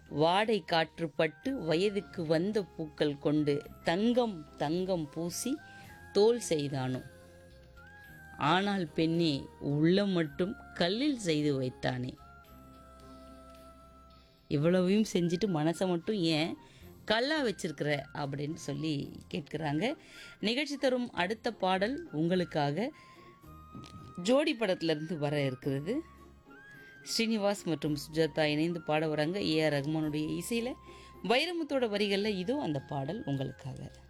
வாடை காற்று பட்டு வயதுக்கு வந்த பூக்கள் கொண்டு தங்கம் தங்கம் பூசி தோல் செய்தானோ ஆனால் பெண்ணே உள்ளம் மட்டும் கல்லில் செய்து வைத்தானே இவ்வளவையும் செஞ்சுட்டு மனசை மட்டும் ஏன் கல்லா வச்சிருக்கிற அப்படின்னு சொல்லி கேட்குறாங்க நிகழ்ச்சி தரும் அடுத்த பாடல் உங்களுக்காக ஜோடி படத்திலிருந்து வர இருக்கிறது ஸ்ரீனிவாஸ் மற்றும் சுஜாதா இணைந்து பாட வராங்க ஏஆர் ரஹ்மானுடைய இசையில் வைரமுத்தோட வரிகளில் இதோ அந்த பாடல் உங்களுக்காக